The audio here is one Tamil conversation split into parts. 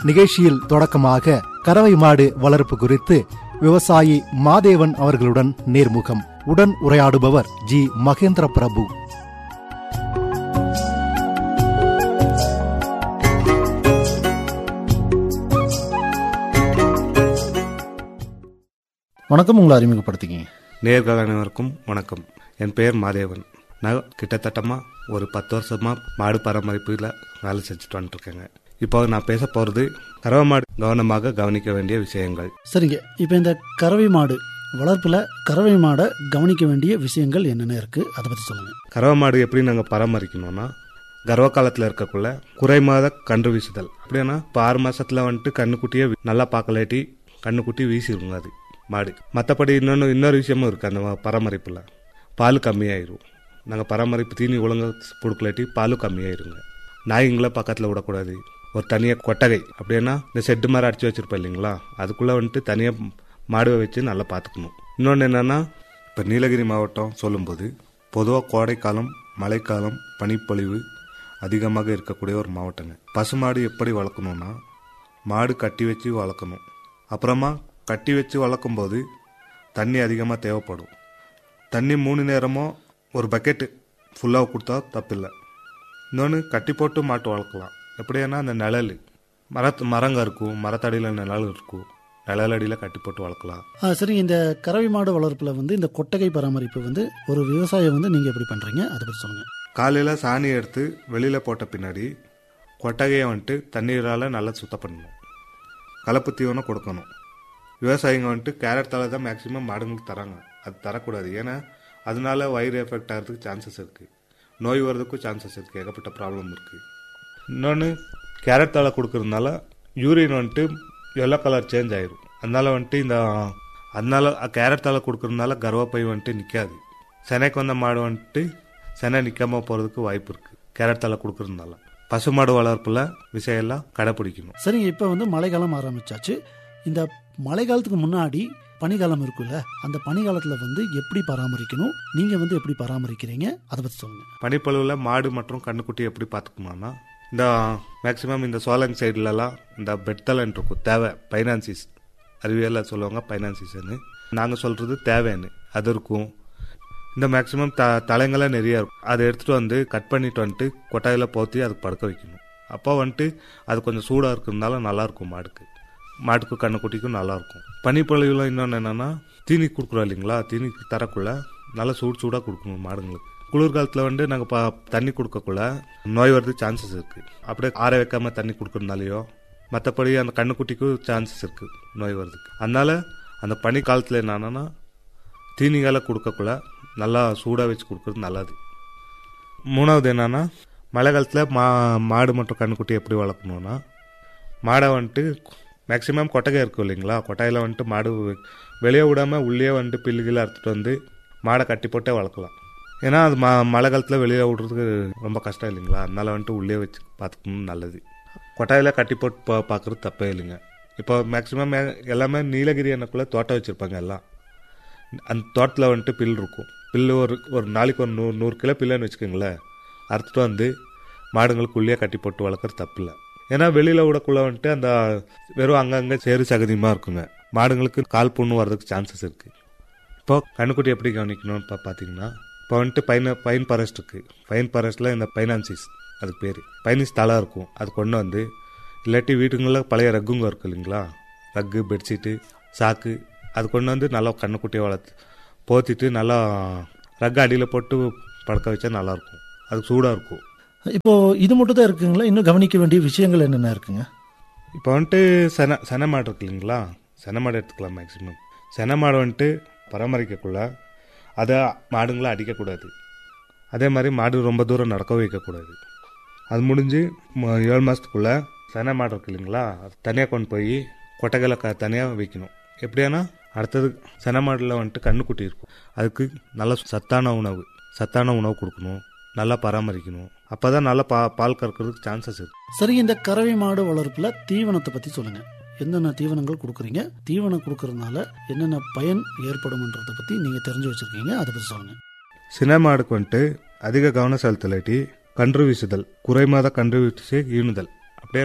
நிகழ்ச்சியில் தொடக்கமாக கறவை மாடு வளர்ப்பு குறித்து விவசாயி மாதேவன் அவர்களுடன் நேர்முகம் உடன் உரையாடுபவர் ஜி மகேந்திர பிரபு வணக்கம் உங்களை அறிமுகப்படுத்திக்கிங்க நேர்கள் அனைவருக்கும் வணக்கம் என் பெயர் மாதேவன் நான் கிட்டத்தட்டமா ஒரு பத்து வருஷமா மாடு பராமரிப்பில் வேலை செஞ்சுட்டு வந்துருக்கேங்க இப்போ நான் பேச போகிறது கறவை மாடு கவனமாக கவனிக்க வேண்டிய விஷயங்கள் சரிங்க இப்போ இந்த கறவை மாடு வளர்ப்புல கறவை மாடை கவனிக்க வேண்டிய விஷயங்கள் என்னென்ன இருக்கு அதை பத்தி சொல்லுங்க கறவை மாடு எப்படி நாங்கள் பராமரிக்கணும்னா கர்வ காலத்தில் இருக்கக்குள்ள குறை மாத கன்று வீசுதல் அப்படின்னா இப்போ ஆறு மாசத்துல வந்துட்டு கண்ணுக்குட்டியை நல்லா பார்க்கலாட்டி கண்ணுக்குட்டி வீசிடுங்க அது மாடு மற்றபடி இன்னொன்று இன்னொரு விஷயமும் இருக்குது அந்த பராமரிப்பில் பால் கம்மியாயிரும் நாங்கள் பராமரிப்பு தீனி ஒழுங்கா கொடுக்கலாட்டி பாலும் கம்மியாயிருங்க நாய்ங்களை பக்கத்தில் விடக்கூடாது ஒரு தனியாக கொட்டகை அப்படின்னா இந்த செட்டு மாதிரி அடிச்சு வச்சிருப்போம் இல்லைங்களா அதுக்குள்ளே வந்துட்டு தனியாக மாடுவை வச்சு நல்லா பார்த்துக்கணும் இன்னொன்று என்னென்னா இப்போ நீலகிரி மாவட்டம் சொல்லும்போது பொதுவாக கோடைக்காலம் மழைக்காலம் பனிப்பொழிவு அதிகமாக இருக்கக்கூடிய ஒரு மாவட்டங்க பசுமாடு எப்படி வளர்க்கணும்னா மாடு கட்டி வச்சு வளர்க்கணும் அப்புறமா கட்டி வச்சு வளர்க்கும்போது தண்ணி அதிகமாக தேவைப்படும் தண்ணி மூணு நேரமும் ஒரு பக்கெட்டு ஃபுல்லாக கொடுத்தா தப்பில்லை இன்னொன்று கட்டி போட்டு மாட்டு வளர்க்கலாம் எப்படின்னா அந்த நிழல் மரத்து மரங்க இருக்கும் மரத்தடியில் நிழல் இருக்கும் நிழலடியில் கட்டி போட்டு வளர்க்கலாம் ஆ, சரி இந்த கறவை மாடு வளர்ப்புல வந்து இந்த கொட்டகை பராமரிப்பு வந்து ஒரு விவசாயம் வந்து நீங்க எப்படி பண்றீங்க அதை பத்தி சொல்லுங்க காலையில் சாணி எடுத்து வெளியில் போட்ட பின்னாடி கொட்டகையை வந்துட்டு தண்ணீரால் நல்லா சுத்தம் பண்ணணும் கலப்பு தீவனம் கொடுக்கணும் விவசாயிங்க வந்துட்டு கேரட் தலை தான் மேக்ஸிமம் மாடுங்களுக்கு தராங்க அது தரக்கூடாது ஏன்னா அதனால வயிறு எஃபெக்ட் ஆகிறதுக்கு சான்சஸ் இருக்குது நோய் வர்றதுக்கும் சான்சஸ் இருக்குது ஏகப்பட்ட ப்ராப்ளம் இருக்குது இன்னொன்று கேரட் தலை கொடுக்கறதுனால யூரின் வந்துட்டு எல்லோ கலர் சேஞ்ச் ஆயிரும் அதனால வந்துட்டு இந்த அதனால கேரட் தலை கொடுக்கறதுனால கர்வப்பை வந்துட்டு நிற்காது சென்னைக்கு வந்த மாடு வந்துட்டு சென்னை நிற்காம போகிறதுக்கு வாய்ப்பு இருக்குது கேரட் தலை கொடுக்கறதுனால பசுமாடு வளர்ப்பில் விஷயம்லாம் கடைப்பிடிக்கணும் சரிங்க இப்போ வந்து மழைக்காலம் ஆரம்பிச்சாச்சு இந்த மழைக்காலத்துக்கு முன்னாடி பனிக்காலம் இருக்குல்ல அந்த பனிக்காலத்துல வந்து எப்படி பராமரிக்கணும் நீங்க வந்து எப்படி பராமரிக்கிறீங்க அதை பத்தி சொல்லுங்க பனிப்பொழுவில் மாடு மற்றும் கண்ணுக்குட்டி எப்படி பார்த்துக்கணும்னா இந்த மேக்ஸிமம் இந்த சோலங் சைட்லலாம் இந்த பெட்தலன் இருக்கும் தேவை பைனான்சிஸ் அறிவியலில் சொல்லுவாங்க பைனான்சிஸ்ன்னு நாங்கள் சொல்கிறது தேவைன்னு அது இருக்கும் இந்த மேக்ஸிமம் த தலைங்கெல்லாம் நிறைய இருக்கும் அதை எடுத்துகிட்டு வந்து கட் பண்ணிட்டு வந்துட்டு கொட்டாயில் போற்றி அதுக்கு படுக்க வைக்கணும் அப்போ வந்துட்டு அது கொஞ்சம் சூடாக இருக்கிறதுனால நல்லாயிருக்கும் மாடுக்கு மாட்டுக்கும் கண்ணுக்குட்டிக்கும் நல்லாயிருக்கும் பனிப்பொழிவில் இன்னொன்று என்னென்னா தீனி கொடுக்குறோம் இல்லைங்களா தீனி தரக்குள்ள நல்லா சூடு சூடாக கொடுக்கணும் மாடுங்களுக்கு குளிர்காலத்தில் வந்து நாங்கள் ப தண்ணி கொடுக்கக்குள்ள நோய் வரதுக்கு சான்சஸ் இருக்குது அப்படியே ஆற வைக்காம தண்ணி கொடுக்கறதுனாலையோ மற்றபடி அந்த கண்ணுக்குட்டிக்கும் சான்சஸ் இருக்குது நோய் வர்றதுக்கு அதனால அந்த பனி காலத்தில் என்னன்னா தீனிகளை கொடுக்கக்குள்ள நல்லா சூடாக வச்சு கொடுக்கறது நல்லது மூணாவது என்னன்னா மழை காலத்தில் மா மாடு மற்றும் கண்ணுக்குட்டி எப்படி வளர்க்கணும்னா மாடை வந்துட்டு மேக்ஸிமம் கொட்டகை இருக்கும் இல்லைங்களா கொட்டாயில் வந்துட்டு மாடு வெளியே விடாமல் உள்ளே வந்துட்டு பில்லுகளை அறுத்துட்டு வந்து மாடை கட்டி போட்டே வளர்க்கலாம் ஏன்னா அது ம மழை காலத்தில் வெளியே விடுறதுக்கு ரொம்ப கஷ்டம் இல்லைங்களா அதனால வந்துட்டு உள்ளே வச்சு பார்த்துக்கணும் நல்லது கொட்டாயில் கட்டி போட்டு பா பார்க்குறது தப்பே இல்லைங்க இப்போ மேக்ஸிமம் எல்லாமே நீலகிரி எனக்குள்ளே தோட்டம் வச்சுருப்பாங்க எல்லாம் அந்த தோட்டத்தில் வந்துட்டு பில் இருக்கும் பில்லு ஒரு ஒரு நாளைக்கு ஒரு நூறு நூறு கிலோ பில்லுன்னு வச்சுக்கோங்களேன் அறுத்துட்டு வந்து மாடுங்களுக்கு உள்ளே கட்டி போட்டு வளர்க்குறது தப்பில்லை ஏன்னா வெளியில் விடக்குள்ள வந்துட்டு அந்த வெறும் அங்கங்கே சேறு சகதியமாக இருக்குங்க மாடுங்களுக்கு கால் புண்ணு வர்றதுக்கு சான்சஸ் இருக்குது இப்போ கண்ணுக்குட்டி எப்படி கவனிக்கணும்னு இப்போ பார்த்தீங்கன்னா இப்போ வந்துட்டு பைன பைன் ஃபாரஸ்ட் இருக்குது பைன் ஃபாரஸ்ட்டில் இந்த பைனான்சிஸ் அதுக்கு பேர் பைனிஸ் தலை இருக்கும் அது கொண்டு வந்து இல்லாட்டி வீட்டுங்களில் பழைய ரக்குங்க இருக்கு இல்லைங்களா ரக்கு பெட்ஷீட்டு சாக்கு அது கொண்டு வந்து நல்லா கண்ணுக்குட்டியை வளர்த்து போத்திட்டு நல்லா ரக்கு அடியில் போட்டு படுக்க வச்சா நல்லாயிருக்கும் அது சூடாக இருக்கும் இப்போ இது மட்டும் தான் இருக்குங்களா இன்னும் கவனிக்க வேண்டிய விஷயங்கள் என்னென்ன இருக்குங்க இப்போ வந்துட்டு சென சென மாடு இருக்கு இல்லைங்களா சென மாடு எடுத்துக்கலாம் மேக்ஸிமம் சென மாடு வந்துட்டு பராமரிக்கக்குள்ள அதை மாடுங்களை அடிக்கக்கூடாது அதே மாதிரி மாடு ரொம்ப தூரம் நடக்க வைக்கக்கூடாது அது முடிஞ்சு ம- ஏழு மாதத்துக்குள்ளே சென மாடு இருக்கு இல்லைங்களா அது தனியாக கொண்டு போய் கொட்டைகளை க தனியாக வைக்கணும் எப்படியானா அடுத்தது சென மாடில் வந்துட்டு கண்ணுக்குட்டி இருக்கும் அதுக்கு நல்ல சத்தான உணவு சத்தான உணவு கொடுக்கணும் நல்லா பராமரிக்கணும் அப்போ தான் நல்லா பா பால் கறக்கிறதுக்கு சான்சஸ் இருக்குது சரி இந்த கறவை மாடு வளர்ப்புல தீவனத்தை பத்தி சொல்லுங்க என்னென்ன தீவனங்கள் கொடுக்குறீங்க தீவனம் கொடுக்கறதுனால என்னென்ன பயன் ஏற்படும்ன்றத பத்தி நீங்க தெரிஞ்சு வச்சிருக்கீங்க அதை பத்தி சொல்லுங்க சினை மாடுக்கு வந்துட்டு அதிக கவனம் செலுத்தலாட்டி கன்று வீசுதல் குறைமாத கன்று வீசி ஈணுதல் அப்படின்னா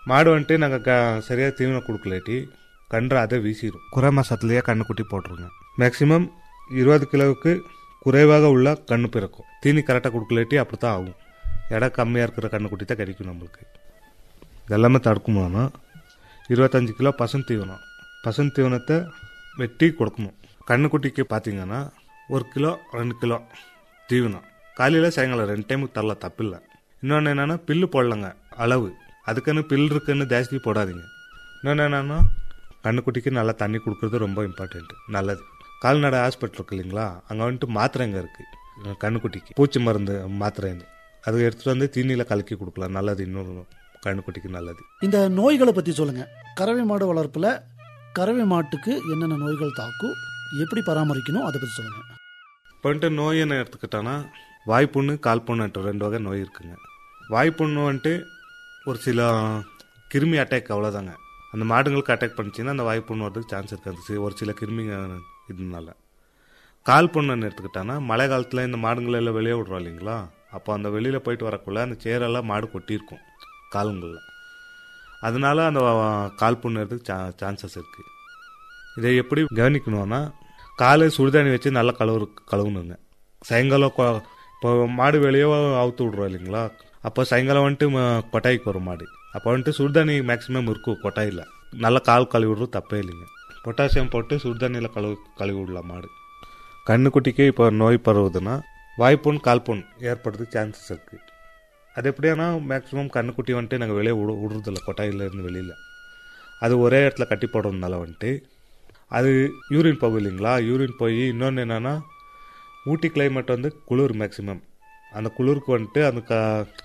மாடு வந்துட்டு நாங்கள் க சரியாக தீவனம் கொடுக்கலாட்டி கன்று அதை வீசிடும் குறை மாசத்துலேயே கண்ணுக்குட்டி போட்டுருங்க மேக்ஸிமம் இருபது கிலோவுக்கு குறைவாக உள்ள கண்ணு பிறக்கும் தீனி கரெக்டாக கொடுக்கலாட்டி அப்படி தான் ஆகும் எடை கம்மியாக இருக்கிற கண்ணுக்குட்டி தான் கிடைக்கும் நம்மளுக்கு இதெல்லாமே தடுக்குமானா இருபத்தஞ்சு கிலோ பசும் தீவனம் பசும் தீவனத்தை வெட்டி கொடுக்கணும் கண்ணுக்குட்டிக்கு பார்த்தீங்கன்னா ஒரு கிலோ ரெண்டு கிலோ தீவனம் காலையில் சாயங்காலம் ரெண்டு டைம் தரல தப்பில்லை இன்னொன்று என்னென்னா பில்லு போடலங்க அளவு அதுக்குன்னு பில் இருக்குன்னு ஜாஸ்தி போடாதீங்க இன்னொன்று என்னென்னா கண்ணுக்குட்டிக்கு நல்லா தண்ணி கொடுக்கறது ரொம்ப இம்பார்ட்டண்ட் நல்லது கால்நடை ஹாஸ்பிட்டல் இருக்கு இல்லைங்களா அங்கே வந்துட்டு மாத்திரைங்க இருக்குது கண்ணுக்குட்டிக்கு பூச்சி மருந்து மாத்திரைன்னு அது எடுத்துகிட்டு வந்து தீனியில் கலக்கி கொடுக்கலாம் நல்லது இன்னொரு கண்ணுக்குட்டிக்கு நல்லது இந்த நோய்களை பற்றி சொல்லுங்க கறவை மாடு வளர்ப்பில் கறவை மாட்டுக்கு என்னென்ன நோய்கள் தாக்கும் எப்படி பராமரிக்கணும் அதை பற்றி சொல்லுங்க இப்போ வந்துட்டு நோய் என்ன எடுத்துக்கிட்டோன்னா வாய்ப்புண்ணு கால் புண்ணுன்ட்டு ரெண்டு வகை நோய் இருக்குங்க வாய்ப்புண்ணு வந்துட்டு ஒரு சில கிருமி அட்டாக் அவ்வளோதாங்க அந்த மாடுங்களுக்கு அட்டாக் பண்ணிச்சுன்னா அந்த வாய்ப்புண்ணு வரதுக்கு சான்ஸ் இருக்காது சி- ஒரு சில கிருமிங்க இதனால கால் புண்ணுன்னு எடுத்துக்கிட்டான்னா மழை காலத்தில் இந்த மாடுங்களை எல்லாம் வெளியே விட்றோம் இல்லைங்களா அப்போ அந்த வெளியில் போயிட்டு வரக்குள்ள அந்த சேரெல்லாம் மாடு கொட்டியிருக்கும் காலுங்களில் அதனால அந்த வ- கால் புண்ணு வரதுக்கு சா சான்சஸ் இருக்குது இதை எப்படி கவனிக்கணும்னா காலை சுடுதண்ணி வச்சு நல்லா கழுவு கழுவணுங்க சாயங்காலம் கொ- இப்போ மாடு வெளியே அவுத்து விட்றோம் இல்லைங்களா அப்போ சாயங்காலம் வந்துட்டு ம- கொட்டாய்க்கு வரும் மாடு அப்போ வந்துட்டு சுடுதண்ணி மேக்ஸிமம் இருக்கும் கொட்டாயில் நல்லா கால் கழுவி விடுறது தப்பே இல்லைங்க பொட்டாசியம் போட்டு சுடுதண்ணியில் கழுவு கழுவி விடலாம் மாடு கண்ணுக்குட்டிக்கு இப்போ நோய் பரவுதுன்னா வாய்ப்புண் கால்புண் ஏற்படுறதுக்கு சான்சஸ் இருக்குது அது எப்படியானா மேக்ஸிமம் கண்ணுக்குட்டி வந்துட்டு நாங்கள் வெளியே விடு விடுறதில்ல கொட்டாயிலேருந்து வெளியில் அது ஒரே இடத்துல கட்டி போடுறதுனால வந்துட்டு அது யூரின் போகும் இல்லைங்களா யூரின் போய் இன்னொன்று என்னென்னா ஊட்டி கிளைமேட் வந்து குளிர் மேக்ஸிமம் அந்த குளிருக்கு வந்துட்டு அந்த க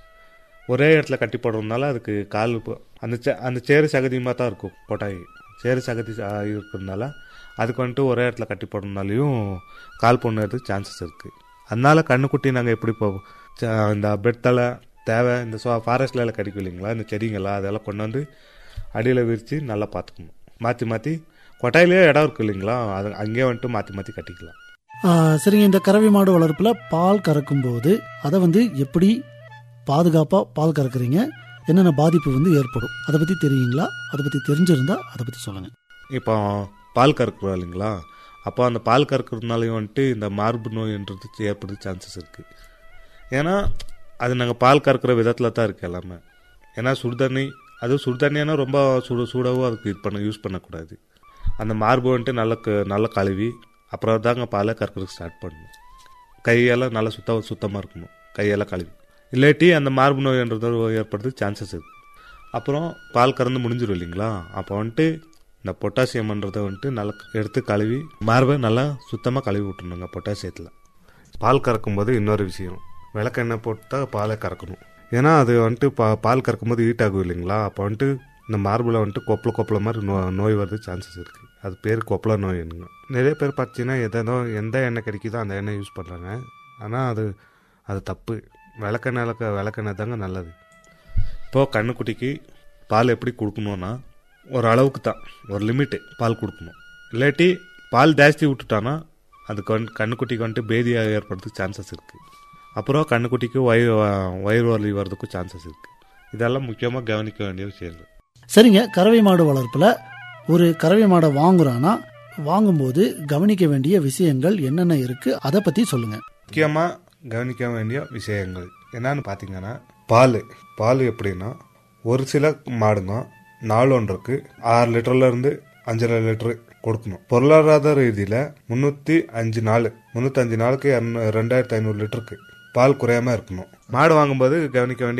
ஒரே இடத்துல கட்டி போடுறதுனால அதுக்கு கால் ப- அந்த சே அந்த சேறு சகதியமாக தான் இருக்கும் கொட்டாய் சேறு சகதி ஆ, இருக்கிறதுனால அதுக்கு வந்துட்டு ஒரே இடத்துல கட்டி போடுறதுனாலையும் கால் பொண்ணுறதுக்கு சான்சஸ் இருக்குது அதனால கண்ணுக்குட்டி நாங்கள் எப்படி போவோம் ச- இந்த பெத்தலை தேவை இந்த சோ ஃபாரஸ்ட்ல எல்லாம் கிடைக்கும் இல்லைங்களா இந்த செடிங்கெல்லாம் அதெல்லாம் கொண்டு வந்து அடியில் விரித்து நல்லா பார்த்துக்கணும் மாற்றி மாற்றி கொட்டாயிலே இடம் இருக்கு இல்லைங்களா அது அங்கேயே வந்துட்டு மாற்றி மாற்றி கட்டிக்கலாம் ஆ, சரிங்க இந்த கறவை மாடு வளர்ப்பில் பால் கறக்கும் போது அதை வந்து எப்படி பாதுகாப்பாக பால் கறக்குறீங்க என்னென்ன பாதிப்பு வந்து ஏற்படும் அதை பற்றி தெரியுங்களா அதை பற்றி தெரிஞ்சிருந்தா அதை பற்றி சொல்லுங்கள் இப்போ பால் கறக்குறோம் இல்லைங்களா அப்போ அந்த பால் கறக்கிறதுனாலையும் வந்துட்டு இந்த மார்பு நோய்ன்றது ஏற்படுறதுக்கு சான்சஸ் இருக்குது ஏன்னா அது நாங்கள் பால் கறக்கிற விதத்தில் தான் இருக்குது எல்லாமே ஏன்னா சுடுதண்ணி அது சுடுதண்ணியானா ரொம்ப சுடு சூடாகவும் அதுக்கு இது பண்ண யூஸ் பண்ணக்கூடாது அந்த மார்பு வந்துட்டு நல்லா க- நல்லா கழுவி அப்புறம் தாங்க பாலை கறக்கிறதுக்கு ஸ்டார்ட் பண்ணணும் கையெல்லாம் நல்லா சுத்த சுத்தமாக இருக்கணும் கையெல்லாம் கழுவி இல்லாட்டி அந்த மார்பு நோய்ன்றது ஏற்படுறதுக்கு சான்சஸ் இருக்குது அப்புறம் பால் கறந்து முடிஞ்சிடும் இல்லைங்களா அப்போ வந்துட்டு இந்த பொட்டாசியம்ன்றதை வந்துட்டு நல்லா எடுத்து கழுவி மார்பை நல்லா சுத்தமாக கழுவி விட்டுருணுங்க பொட்டாசியத்தில் பால் கறக்கும்போது இன்னொரு விஷயம் விளக்கெண்ணெய் போட்டு தான் பாலை கறக்கணும் ஏன்னா அது வந்துட்டு பா பால் கறக்கும்போது ஹீட் ஆகும் இல்லைங்களா அப்போ வந்துட்டு இந்த மார்பில் வந்துட்டு கொப்பள கொப்பள மாதிரி நோ நோய் வரதுக்கு சான்சஸ் இருக்குது அது பேர் கொப்பள நோய்னுங்க நிறைய பேர் பார்த்தீங்கன்னா எதோ எந்த எண்ணெய் கிடைக்குதோ அந்த எண்ணெய் யூஸ் பண்ணுறாங்க ஆனால் அது அது தப்பு விளக்கெண்ணெய் விளக்கெண்ணெய் தாங்க நல்லது இப்போது கண்ணுக்குட்டிக்கு பால் எப்படி கொடுக்கணும்னா ஒரு அளவுக்கு தான் ஒரு லிமிட்டு பால் கொடுக்கணும் இல்லாட்டி பால் ஜாஸ்தி விட்டுட்டானா அதுக்கு வந்து கண்ணுக்குட்டிக்கு வந்துட்டு பேதியா ஏற்படுறதுக்கு சான்சஸ் இருக்குது அப்புறம் கண்ணுக்குட்டிக்கு வயிறு வயிறு வலி வர்றதுக்கும் சான்சஸ் இருக்குது இதெல்லாம் முக்கியமாக கவனிக்க வேண்டிய விஷயங்கள் சரிங்க கறவை மாடு வளர்ப்பில் ஒரு கறவை மாடை வாங்குறான்னா வாங்கும்போது கவனிக்க வேண்டிய விஷயங்கள் என்னென்ன இருக்கு அதை பற்றி சொல்லுங்க முக்கியமாக கவனிக்க வேண்டிய விஷயங்கள் என்னன்னு பார்த்தீங்கன்னா பால் பால் எப்படின்னா ஒரு சில மாடுங்க நாலு ஒன்றுக்கு ஆறு லிட்டர்ல இருந்து அஞ்சரை லிட்டரு கொடுக்கணும் பொருளாதார ரீதியில் முந்நூற்றி அஞ்சு நாள் முந்நூற்றஞ்சு நாளுக்கு இரநூ- ரெண்டாயிரத்தி ஐநூறு லிட்டருக்கு பால் குறையாம இருக்கணும் மாடு வாங்கும்போது கவனிக்க வேண்டிய